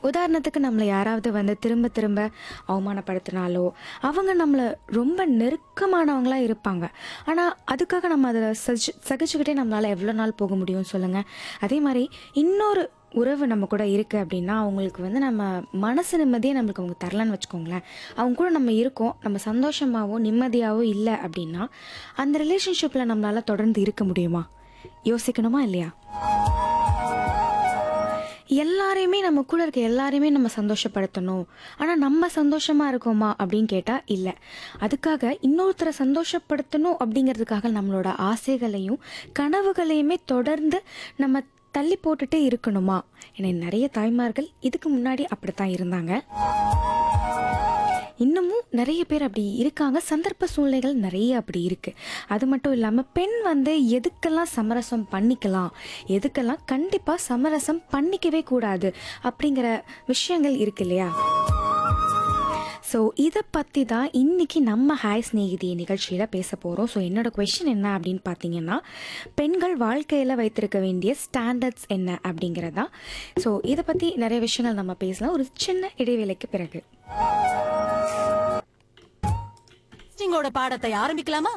உதாரணத்துக்கு நம்மளை யாராவது வந்து திரும்ப திரும்ப அவமானப்படுத்தினாலோ அவங்க நம்மளை ரொம்ப நெருக்கமானவங்களா இருப்பாங்க ஆனால் அதுக்காக நம்ம அதை சஜி சகிச்சுக்கிட்டே நம்மளால் எவ்வளோ நாள் போக முடியும் சொல்லுங்கள் அதே மாதிரி இன்னொரு உறவு நம்ம கூட இருக்குது அப்படின்னா அவங்களுக்கு வந்து நம்ம மனசு நிம்மதியே நம்மளுக்கு அவங்க தரலன்னு வச்சுக்கோங்களேன் அவங்க கூட நம்ம இருக்கோம் நம்ம சந்தோஷமாவோ நிம்மதியாவோ இல்லை அப்படின்னா அந்த ரிலேஷன்ஷிப்பில் நம்மளால் தொடர்ந்து இருக்க முடியுமா யோசிக்கணுமா இல்லையா எல்லாரையுமே நம்ம கூட இருக்க எல்லாரையுமே நம்ம சந்தோஷப்படுத்தணும் ஆனால் நம்ம சந்தோஷமா இருக்கோமா அப்படின்னு கேட்டால் இல்லை அதுக்காக இன்னொருத்தரை சந்தோஷப்படுத்தணும் அப்படிங்கிறதுக்காக நம்மளோட ஆசைகளையும் கனவுகளையுமே தொடர்ந்து நம்ம தள்ளி போட்டுட்டே இருக்கணுமா ஏன்னா நிறைய தாய்மார்கள் இதுக்கு முன்னாடி அப்படித்தான் இருந்தாங்க இன்னமும் நிறைய பேர் அப்படி இருக்காங்க சந்தர்ப்ப சூழ்நிலைகள் நிறைய அப்படி இருக்கு அது மட்டும் இல்லாமல் பெண் வந்து எதுக்கெல்லாம் சமரசம் பண்ணிக்கலாம் எதுக்கெல்லாம் கண்டிப்பாக சமரசம் பண்ணிக்கவே கூடாது அப்படிங்கிற விஷயங்கள் இருக்கு இல்லையா ஸோ இதை பற்றி தான் இன்னைக்கு நம்ம ஹாய் ஸ்நேகிதி நிகழ்ச்சியில் பேச போகிறோம் ஸோ என்னோட கொஷின் என்ன அப்படின்னு பார்த்தீங்கன்னா பெண்கள் வாழ்க்கையில் வைத்திருக்க வேண்டிய ஸ்டாண்டர்ட்ஸ் என்ன அப்படிங்கிறதா ஸோ இதை பற்றி நிறைய விஷயங்கள் நம்ம பேசலாம் ஒரு சின்ன இடைவேளைக்கு பிறகு டெஸ்டிங்கோட பாடத்தை ஆரம்பிக்கலாமா